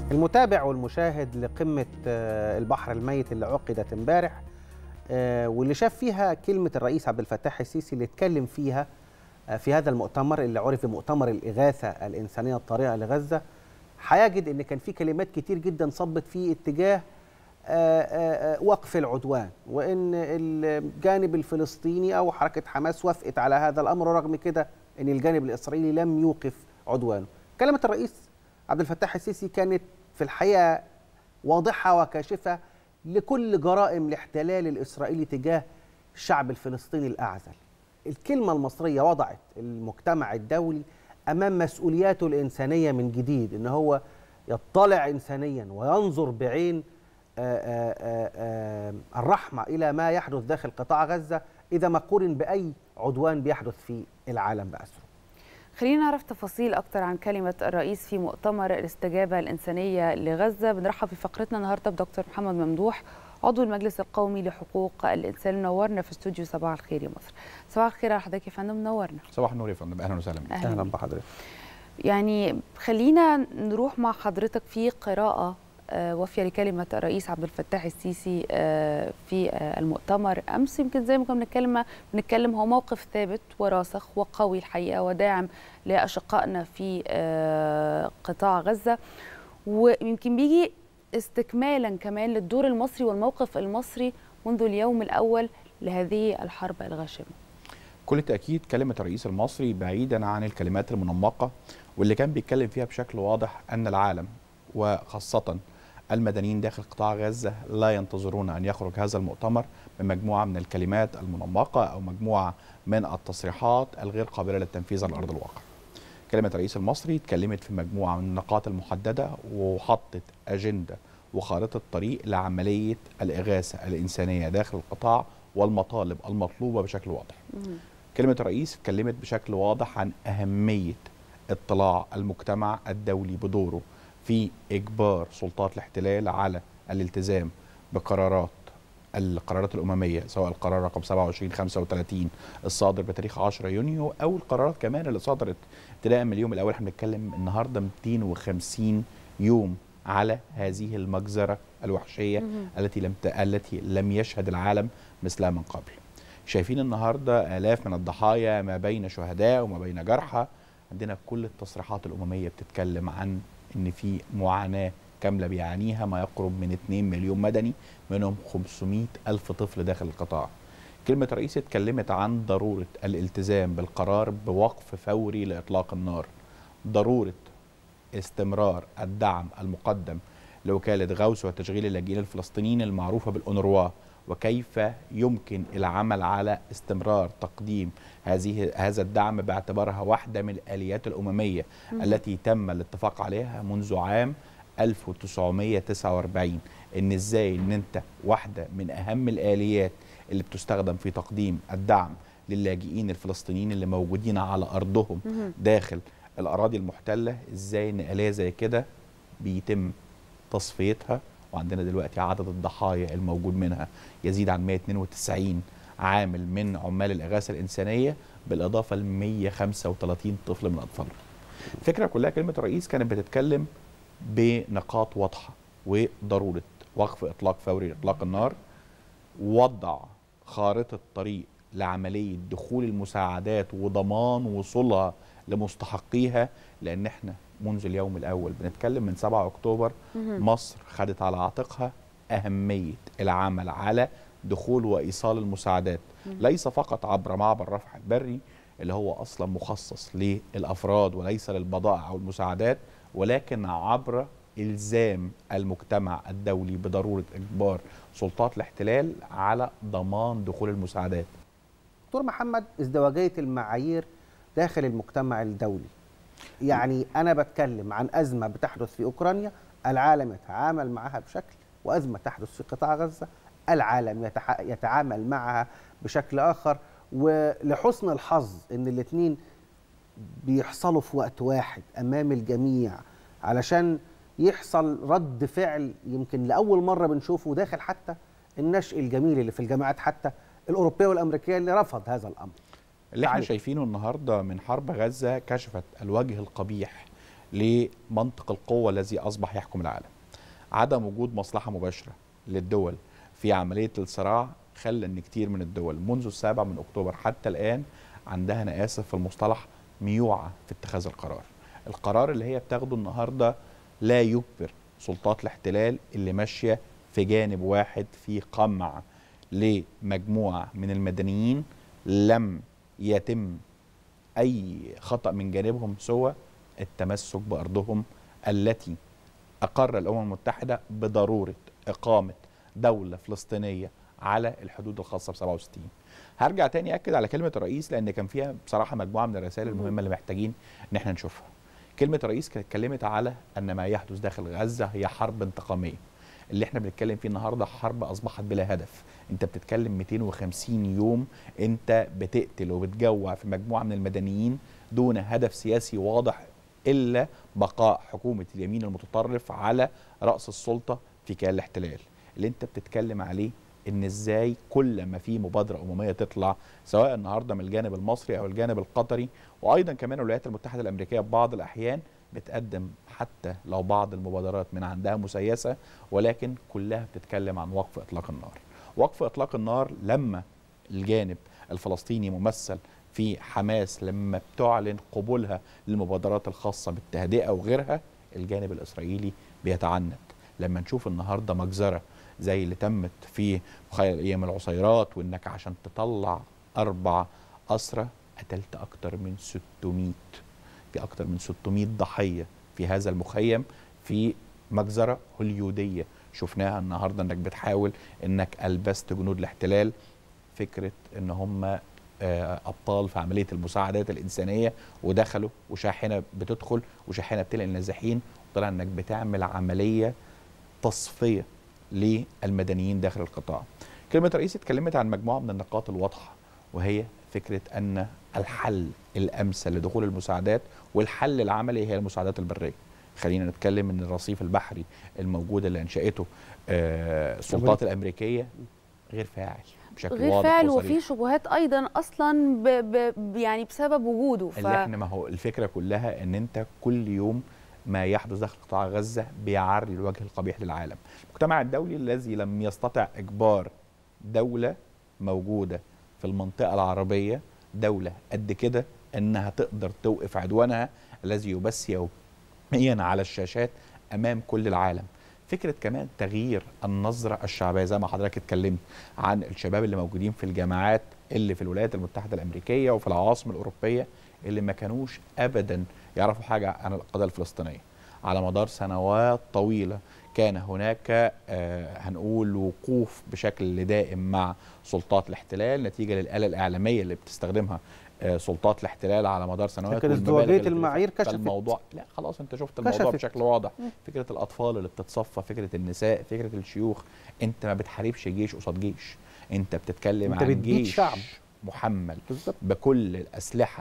المتابع والمشاهد لقمة آه، البحر الميت اللي عقدت امبارح آه، واللي شاف فيها كلمة الرئيس عبد الفتاح السيسي اللي اتكلم فيها آه، في هذا المؤتمر اللي عرف بمؤتمر الإغاثة الإنسانية الطارئة لغزة هيجد إن كان في كلمات كتير جدا صبت في اتجاه آه، آه، آه، وقف العدوان وإن الجانب الفلسطيني أو حركة حماس وافقت على هذا الأمر رغم كده إن الجانب الإسرائيلي لم يوقف عدوانه كلمة الرئيس عبد الفتاح السيسي كانت في الحقيقة واضحة وكاشفة لكل جرائم الاحتلال الإسرائيلي تجاه الشعب الفلسطيني الأعزل الكلمة المصرية وضعت المجتمع الدولي أمام مسؤولياته الإنسانية من جديد إن هو يطلع إنسانيا وينظر بعين آآ آآ آآ الرحمة إلى ما يحدث داخل قطاع غزة إذا ما قورن بأي عدوان بيحدث في العالم بأسره خلينا نعرف تفاصيل أكتر عن كلمة الرئيس في مؤتمر الاستجابة الإنسانية لغزة بنرحب في فقرتنا النهاردة بدكتور محمد ممدوح عضو المجلس القومي لحقوق الإنسان منورنا في استوديو صباح الخير يا مصر صباح الخير على حضرتك يا فندم منورنا صباح النور يا فندم اهلا وسهلا بك أهلا بحضرتك يعني خلينا نروح مع حضرتك في قراءة آه، وافية لكلمة الرئيس عبد الفتاح السيسي آه، في آه، المؤتمر أمس يمكن زي ما كنا بنتكلم بنتكلم هو موقف ثابت وراسخ وقوي الحقيقة وداعم لأشقائنا في آه، قطاع غزة ويمكن بيجي استكمالا كمان للدور المصري والموقف المصري منذ اليوم الأول لهذه الحرب الغاشمة كل تاكيد كلمه الرئيس المصري بعيدا عن الكلمات المنمقه واللي كان بيتكلم فيها بشكل واضح ان العالم وخاصه المدنيين داخل قطاع غزه لا ينتظرون ان يخرج هذا المؤتمر بمجموعه من الكلمات المنمقه او مجموعه من التصريحات الغير قابله للتنفيذ على ارض الواقع. كلمه الرئيس المصري اتكلمت في مجموعه من النقاط المحدده وحطت اجنده وخارطه طريق لعمليه الاغاثه الانسانيه داخل القطاع والمطالب المطلوبه بشكل واضح. كلمة الرئيس اتكلمت بشكل واضح عن أهمية اطلاع المجتمع الدولي بدوره في إجبار سلطات الاحتلال على الالتزام بقرارات القرارات الأممية سواء القرار رقم 2735 الصادر بتاريخ 10 يونيو أو القرارات كمان اللي صدرت ابتداء من اليوم الأول احنا بنتكلم النهاردة 250 يوم على هذه المجزرة الوحشية التي لم ت... التي لم يشهد العالم مثلها من قبل. شايفين النهارده آلاف من الضحايا ما بين شهداء وما بين جرحى عندنا كل التصريحات الأممية بتتكلم عن إن في معاناة كاملة بيعانيها ما يقرب من 2 مليون مدني منهم 500 ألف طفل داخل القطاع كلمة رئيس اتكلمت عن ضرورة الالتزام بالقرار بوقف فوري لإطلاق النار ضرورة استمرار الدعم المقدم لوكالة غوث وتشغيل اللاجئين الفلسطينيين المعروفة بالأونروا وكيف يمكن العمل على استمرار تقديم هذه هذا الدعم باعتبارها واحدة من الآليات الأممية التي تم الاتفاق عليها منذ عام 1949 ان ازاي ان انت واحدة من اهم الآليات اللي بتستخدم في تقديم الدعم للاجئين الفلسطينيين اللي موجودين على ارضهم داخل الاراضي المحتله ازاي ان اليه زي كده بيتم تصفيتها وعندنا دلوقتي عدد الضحايا الموجود منها يزيد عن 192 عامل من عمال الاغاثه الانسانيه بالاضافه ل 135 طفل من الاطفال. الفكره كلها كلمه الرئيس كانت بتتكلم بنقاط واضحه وضروره وقف اطلاق فوري اطلاق النار وضع خارطه طريق لعمليه دخول المساعدات وضمان وصولها لمستحقيها لان احنا منذ اليوم الاول بنتكلم من 7 اكتوبر مصر خدت على عاتقها اهميه العمل على دخول وايصال المساعدات ليس فقط عبر معبر رفح البري اللي هو اصلا مخصص للافراد وليس للبضائع او المساعدات ولكن عبر الزام المجتمع الدولي بضروره اجبار سلطات الاحتلال على ضمان دخول المساعدات دكتور محمد ازدواجية المعايير داخل المجتمع الدولي يعني أنا بتكلم عن أزمة بتحدث في أوكرانيا العالم يتعامل معها بشكل وأزمة تحدث في قطاع غزة العالم يتح... يتعامل معها بشكل آخر ولحسن الحظ أن الاثنين بيحصلوا في وقت واحد أمام الجميع علشان يحصل رد فعل يمكن لأول مرة بنشوفه داخل حتى النشء الجميل اللي في الجامعات حتى الأوروبية والأمريكية اللي رفض هذا الأمر اللي احنا تعالي. شايفينه النهارده من حرب غزه كشفت الوجه القبيح لمنطق القوه الذي اصبح يحكم العالم عدم وجود مصلحه مباشره للدول في عمليه الصراع خلى ان كتير من الدول منذ السابع من اكتوبر حتى الان عندها انا اسف في المصطلح ميوعه في اتخاذ القرار القرار اللي هي بتاخده النهارده لا يجبر سلطات الاحتلال اللي ماشيه في جانب واحد في قمع لمجموعه من المدنيين لم يتم اي خطا من جانبهم سوى التمسك بارضهم التي اقر الامم المتحده بضروره اقامه دوله فلسطينيه على الحدود الخاصه ب 67 هرجع تاني اكد على كلمه الرئيس لان كان فيها بصراحه مجموعه من الرسائل المهمه اللي محتاجين ان احنا نشوفها كلمه الرئيس كانت اتكلمت على ان ما يحدث داخل غزه هي حرب انتقاميه اللي احنا بنتكلم فيه النهارده حرب اصبحت بلا هدف انت بتتكلم 250 يوم انت بتقتل وبتجوع في مجموعه من المدنيين دون هدف سياسي واضح الا بقاء حكومه اليمين المتطرف على راس السلطه في كيان الاحتلال اللي انت بتتكلم عليه ان ازاي كل ما في مبادره امميه تطلع سواء النهارده من الجانب المصري او الجانب القطري وايضا كمان الولايات المتحده الامريكيه ببعض الاحيان بتقدم حتى لو بعض المبادرات من عندها مسيسه ولكن كلها بتتكلم عن وقف اطلاق النار. وقف اطلاق النار لما الجانب الفلسطيني ممثل في حماس لما بتعلن قبولها للمبادرات الخاصه بالتهدئه وغيرها الجانب الاسرائيلي بيتعنت لما نشوف النهارده مجزره زي اللي تمت في مخيم ايام العصيرات وانك عشان تطلع اربع اسرى قتلت اكتر من 600 في اكتر من 600 ضحيه في هذا المخيم في مجزره هوليوديه شفناها النهارده انك بتحاول انك البست جنود الاحتلال فكره ان هم ابطال في عمليه المساعدات الانسانيه ودخلوا وشاحنه بتدخل وشاحنه بتنقل النازحين وطلع انك بتعمل عمليه تصفيه للمدنيين داخل القطاع. كلمه الرئيس اتكلمت عن مجموعه من النقاط الواضحه وهي فكره ان الحل الامثل لدخول المساعدات والحل العملي هي المساعدات البريه. خلينا نتكلم ان الرصيف البحري الموجود اللي انشاته السلطات الامريكيه غير فاعل بشكل غير واضح فاعل وصريح. وفي شبهات ايضا اصلا ب ب يعني بسبب وجوده ف... اللي احنا ما هو الفكره كلها ان انت كل يوم ما يحدث داخل قطاع غزه بيعري الوجه القبيح للعالم. المجتمع الدولي الذي لم يستطع اجبار دوله موجوده في المنطقه العربيه دوله قد كده انها تقدر توقف عدوانها الذي يبث يوميا على الشاشات امام كل العالم. فكره كمان تغيير النظره الشعبيه زي ما حضرتك اتكلمت عن الشباب اللي موجودين في الجامعات اللي في الولايات المتحده الامريكيه وفي العواصم الاوروبيه اللي ما كانوش ابدا يعرفوا حاجه عن القضيه الفلسطينيه على مدار سنوات طويله كان هناك آه هنقول وقوف بشكل دائم مع سلطات الاحتلال نتيجه للاله الاعلاميه اللي بتستخدمها آه سلطات الاحتلال على مدار سنوات لكن والمبالغ ازدواجيه اللي المعايير كشفت الموضوع لا خلاص انت شفت الموضوع كشفت. بشكل واضح فكره الاطفال اللي بتتصفى فكره النساء فكره الشيوخ انت ما بتحاربش جيش قصاد جيش انت بتتكلم انت عن بتبيد جيش شعب. محمل بالظبط بكل الاسلحه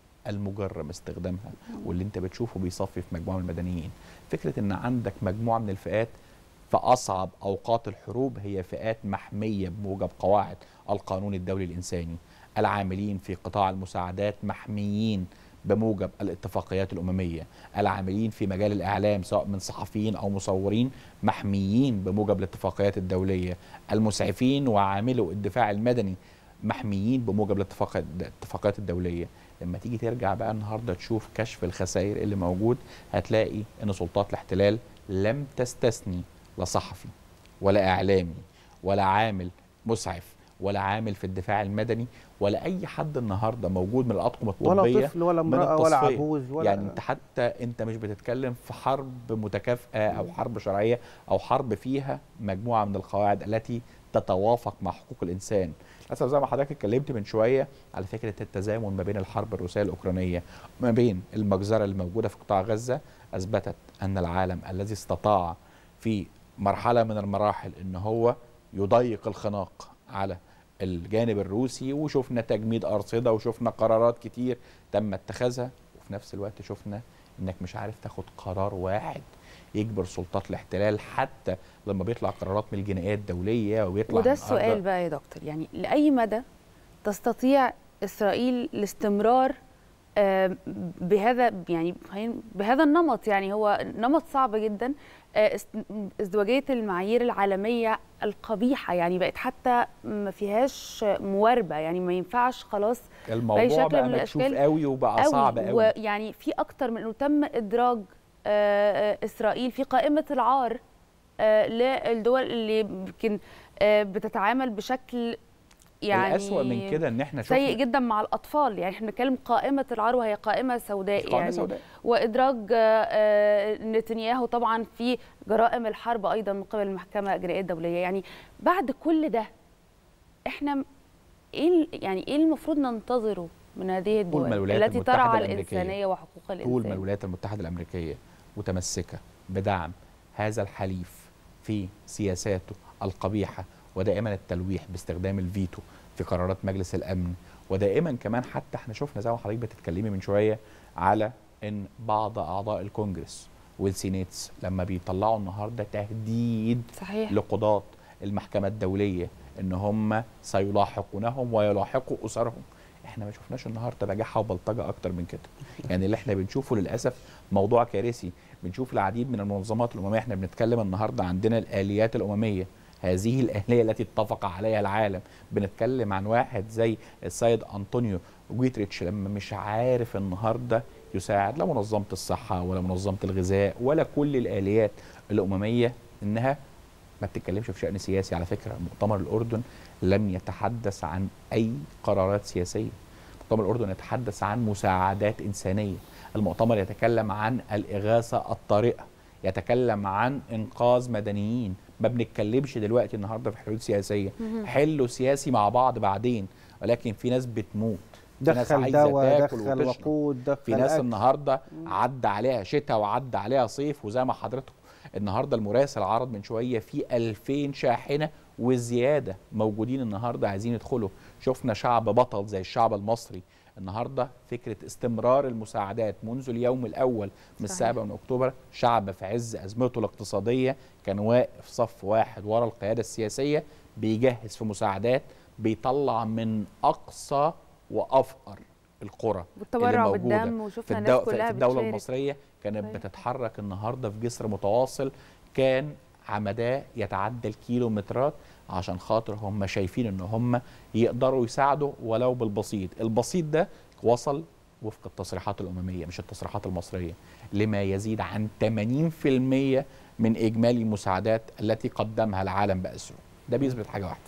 المجرم استخدامها واللي انت بتشوفه بيصفي في مجموعه من المدنيين فكره ان عندك مجموعه من الفئات في اصعب اوقات الحروب هي فئات محميه بموجب قواعد القانون الدولي الانساني العاملين في قطاع المساعدات محميين بموجب الاتفاقيات الامميه العاملين في مجال الاعلام سواء من صحفيين او مصورين محميين بموجب الاتفاقيات الدوليه المسعفين وعاملو الدفاع المدني محميين بموجب الاتفاق- الاتفاقيات الدوليه لما تيجي ترجع بقى النهارده تشوف كشف الخسائر اللي موجود هتلاقي ان سلطات الاحتلال لم تستثني لا صحفي ولا اعلامي ولا عامل مسعف ولا عامل في الدفاع المدني ولا اي حد النهارده موجود من الاطقم الطبيه ولا طفل ولا من امراه ولا التصفية. عجوز ولا يعني انت حتى انت مش بتتكلم في حرب متكافئه او حرب شرعيه او حرب فيها مجموعه من القواعد التي تتوافق مع حقوق الانسان للاسف زي ما حضرتك اتكلمت من شويه على فكره التزامن ما بين الحرب الروسيه الاوكرانيه ما بين المجزره اللي موجوده في قطاع غزه اثبتت ان العالم الذي استطاع في مرحله من المراحل ان هو يضيق الخناق على الجانب الروسي وشفنا تجميد ارصده وشفنا قرارات كتير تم اتخاذها وفي نفس الوقت شفنا انك مش عارف تاخد قرار واحد يجبر سلطات الاحتلال حتى لما بيطلع قرارات من الجنائيه الدوليه وبيطلع وده من السؤال بقى يا دكتور يعني لأي مدى تستطيع إسرائيل الاستمرار آه، بهذا يعني بهذا النمط يعني هو نمط صعب جدا آه، است- ازدواجيه المعايير العالميه القبيحه يعني بقت حتى ما فيهاش مواربه يعني ما ينفعش خلاص الموضوع شكل بقى من مكشوف الأشكال قوي وبقى صعب قوي ويعني في اكتر من انه تم ادراج آه، آه، اسرائيل في قائمه العار آه، للدول اللي يمكن آه، بتتعامل بشكل يعني الأسوأ من كده ان احنا شفنا سيء جدا مع الاطفال يعني احنا بنتكلم قائمه العار وهي قائمه سوداء قائمة يعني سوداء. وادراج آه، آه، نتنياهو طبعا في جرائم الحرب ايضا من قبل المحكمه الاجرائيه الدوليه يعني بعد كل ده احنا م- ايه ال- يعني ايه المفروض ننتظره من هذه ما الدول الولايات التي المتحدة ترعى الأمريكية الانسانيه وحقوق طول ما الانسان الولايات المتحدة الأمريكية متمسكة بدعم هذا الحليف في سياساته القبيحة ودائما التلويح باستخدام الفيتو في قرارات مجلس الأمن ودائما كمان حتى احنا شفنا زي ما حضرتك بتتكلمي من شوية على ان بعض أعضاء الكونجرس والسينيتس لما بيطلعوا النهارده تهديد صحيح لقضاة المحكمة الدولية ان هم سيلاحقونهم ويلاحقوا اسرهم احنا ما شفناش النهارده بجاحه وبلطجه اكتر من كده يعني اللي احنا بنشوفه للاسف موضوع كارثي بنشوف العديد من المنظمات الامميه احنا بنتكلم النهارده عندنا الاليات الامميه هذه الآلية التي اتفق عليها العالم بنتكلم عن واحد زي السيد أنطونيو جويتريتش لما مش عارف النهاردة يساعد لا منظمة الصحة ولا منظمة الغذاء ولا كل الآليات الأممية إنها ما بتتكلمش في شأن سياسي على فكرة مؤتمر الأردن لم يتحدث عن أي قرارات سياسية مؤتمر الأردن يتحدث عن مساعدات إنسانية المؤتمر يتكلم عن الإغاثة الطارئة يتكلم عن إنقاذ مدنيين ما بنتكلمش دلوقتي النهارده في حلول سياسيه حلوا سياسي مع بعض بعدين ولكن في ناس بتموت في ناس دخل عايزة دواء تاكل دخل وتشرب. وقود دخل في ناس أكل. النهارده عدى عليها شتاء وعدى عليها صيف وزي ما حضرتك النهارده المراسل عرض من شويه في 2000 شاحنه وزياده موجودين النهارده عايزين يدخلوا شفنا شعب بطل زي الشعب المصري النهارده فكره استمرار المساعدات منذ اليوم الاول من صحيح. السابع من اكتوبر شعب في عز ازمته الاقتصاديه كان واقف صف واحد ورا القياده السياسيه بيجهز في مساعدات بيطلع من اقصى وافقر القرى والتبرع اللي موجودة بالدم وشفنا في, الناس الدو... كلها في الدولة بتشارك. المصرية كانت صحيح. بتتحرك النهاردة في جسر متواصل كان عمداه يتعدى الكيلومترات عشان خاطر هم شايفين ان هم يقدروا يساعدوا ولو بالبسيط البسيط ده وصل وفق التصريحات الأممية مش التصريحات المصرية لما يزيد عن 80% من إجمالي المساعدات التي قدمها العالم بأسره ده بيثبت حاجة واحدة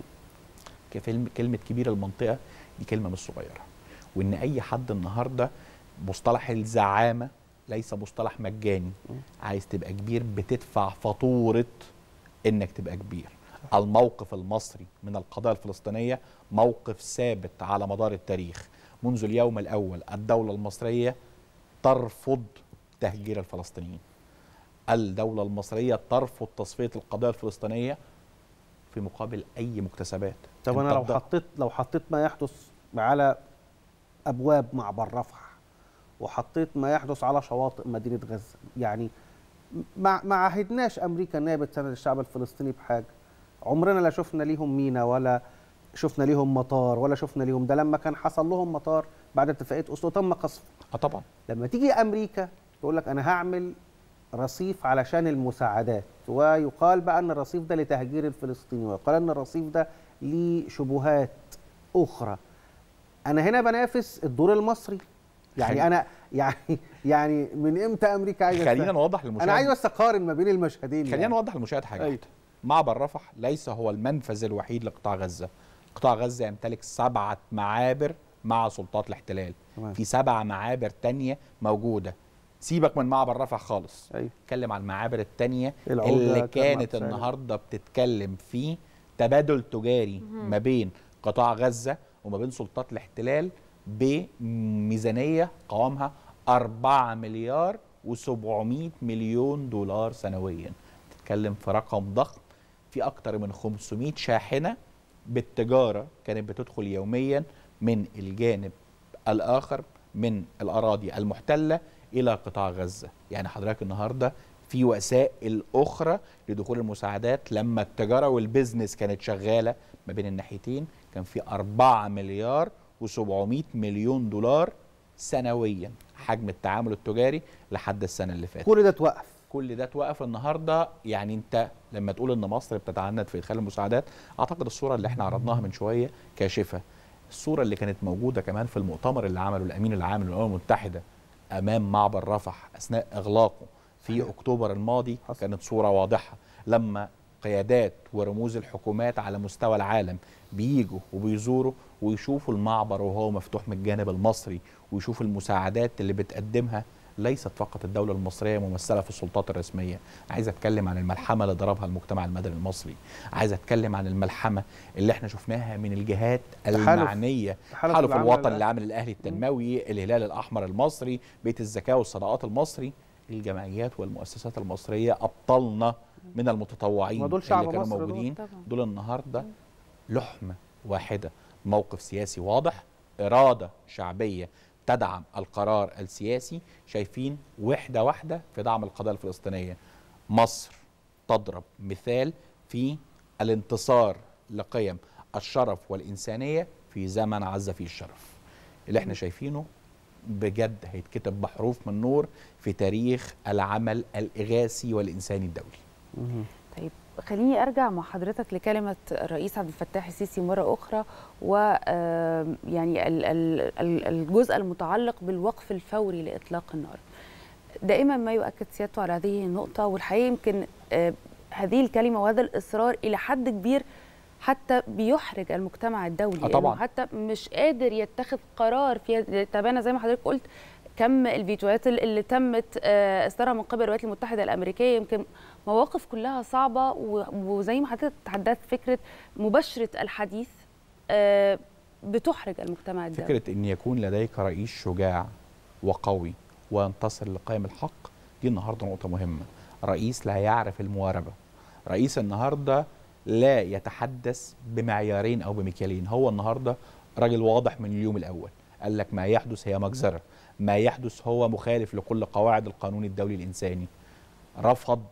كفيلم كلمة كبير المنطقة دي كلمة مش صغيرة وإن أي حد النهاردة مصطلح الزعامة ليس مصطلح مجاني عايز تبقى كبير بتدفع فاتورة إنك تبقى كبير الموقف المصري من القضايا الفلسطينية موقف ثابت على مدار التاريخ منذ اليوم الأول الدولة المصرية ترفض تهجير الفلسطينيين الدولة المصرية ترفض تصفية القضايا الفلسطينية في مقابل أي مكتسبات طب أنت انا لو بض- حطيت لو حطيت ما يحدث على ابواب معبر رفح وحطيت ما يحدث على شواطئ مدينه غزه يعني ما ما عهدناش امريكا ان هي بتساند الشعب الفلسطيني بحاجه عمرنا لا شفنا ليهم مينا ولا شفنا ليهم مطار ولا شفنا ليهم ده لما كان حصل لهم مطار بعد اتفاقيه اوسلو تم قصفه اه طبعا لما تيجي امريكا تقول لك انا هعمل رصيف علشان المساعدات ويقال بقى ان الرصيف ده لتهجير الفلسطيني ويقال ان الرصيف ده ليه شبهات اخرى انا هنا بنافس الدور المصري يعني خلي- انا يعني يعني من امتى امريكا عايزه خلينا تساعد؟ نوضح للمشاهد انا عايز بس اقارن ما بين المشهدين خلينا يعني. نوضح للمشاهد حاجه أيوة. واحده معبر رفح ليس هو المنفذ الوحيد لقطاع غزه قطاع غزه يمتلك سبعه معابر مع سلطات الاحتلال تمام. في سبع معابر تانية موجوده سيبك من معبر رفح خالص ايوه اتكلم عن المعابر التانية العودة، اللي كان كانت معبر النهارده بتتكلم في تبادل تجاري ما بين قطاع غزه وما بين سلطات الاحتلال بميزانيه قوامها 4 مليار و700 مليون دولار سنويا تتكلم في رقم ضخم في اكتر من 500 شاحنه بالتجاره كانت بتدخل يوميا من الجانب الاخر من الاراضي المحتله الى قطاع غزه يعني حضرتك النهارده في وسائل اخرى لدخول المساعدات لما التجاره والبزنس كانت شغاله ما بين الناحيتين كان في 4 مليار و700 مليون دولار سنويا حجم التعامل التجاري لحد السنه اللي فاتت كل ده توقف كل ده توقف النهارده يعني انت لما تقول ان مصر بتتعنت في ادخال المساعدات اعتقد الصوره اللي احنا عرضناها من شويه كاشفه الصوره اللي كانت موجوده كمان في المؤتمر اللي عمله الامين العام للامم المتحده امام معبر رفح اثناء اغلاقه في صحيح. اكتوبر الماضي حصل. كانت صوره واضحه لما قيادات ورموز الحكومات على مستوى العالم بيجوا وبيزوروا ويشوفوا المعبر وهو مفتوح من الجانب المصري ويشوفوا المساعدات اللي بتقدمها ليست فقط الدولة المصرية ممثلة في السلطات الرسمية عايز أتكلم عن الملحمة اللي ضربها المجتمع المدني المصري عايز أتكلم عن الملحمة اللي احنا شفناها من الجهات تحالف- المعنية تحالف تحالف العمل الوطن الأهلي. العامل الأهلي التنموي الهلال الأحمر المصري بيت الزكاة والصدقات المصري الجمعيات والمؤسسات المصرية أبطالنا من المتطوعين ما دول شعب اللي كانوا مصر دول. موجودين طبعاً. دول النهارده لحمه واحده موقف سياسي واضح اراده شعبيه تدعم القرار السياسي شايفين وحده واحده في دعم القضيه الفلسطينيه مصر تضرب مثال في الانتصار لقيم الشرف والانسانيه في زمن عز فيه الشرف اللي احنا شايفينه بجد هيتكتب بحروف من نور في تاريخ العمل الاغاثي والانساني الدولي طيب خليني ارجع مع حضرتك لكلمه الرئيس عبد الفتاح السيسي مره اخرى و آه، يعني ال- ال- ال- الجزء المتعلق بالوقف الفوري لاطلاق النار دائما ما يؤكد سيادته على هذه النقطه والحقيقه يمكن آه، هذه الكلمه وهذا الاصرار الى حد كبير حتى بيحرج المجتمع الدولي آه طبعاً. إنه حتى مش قادر يتخذ قرار في تبانى زي ما حضرتك قلت كم الفيتوهات اللي تمت آه، اصدارها من قبل الولايات المتحده الامريكيه يمكن مواقف كلها صعبه و- وزي ما حضرتك تحدثت فكره مباشره الحديث آه، بتحرج المجتمع الدولي فكرة أن يكون لديك رئيس شجاع وقوي وينتصر لقيم الحق دي النهاردة نقطة مهمة رئيس لا يعرف المواربة رئيس النهاردة لا يتحدث بمعيارين أو بمكيالين هو النهاردة راجل واضح من اليوم الأول قال لك ما يحدث هي مجزرة ما يحدث هو مخالف لكل قواعد القانون الدولي الإنساني رفض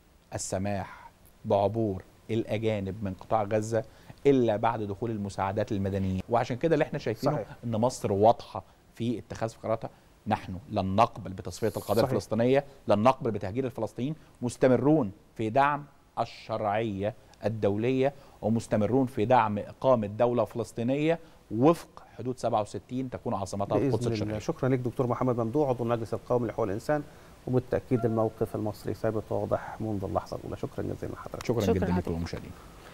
السماح بعبور الأجانب من قطاع غزة إلا بعد دخول المساعدات المدنية وعشان كده اللي احنا شايفينه صحيح. ان مصر واضحه في اتخاذ قراراتها نحن لن نقبل بتصفيه القضيه صحيح. الفلسطينيه لن نقبل بتهجير الفلسطينيين مستمرون في دعم الشرعيه الدوليه ومستمرون في دعم اقامه دوله فلسطينيه وفق حدود 67 تكون عاصمتها القدس باذن الله الشرقيه شكرا لك دكتور محمد ممدوح عضو المجلس القومي لحقوق الانسان وبالتاكيد الموقف المصري ثابت واضح منذ اللحظه الاولى شكرا جزيلا لحضرتك شكرا, شكراً جدا حضرتك. لكم المشاهدين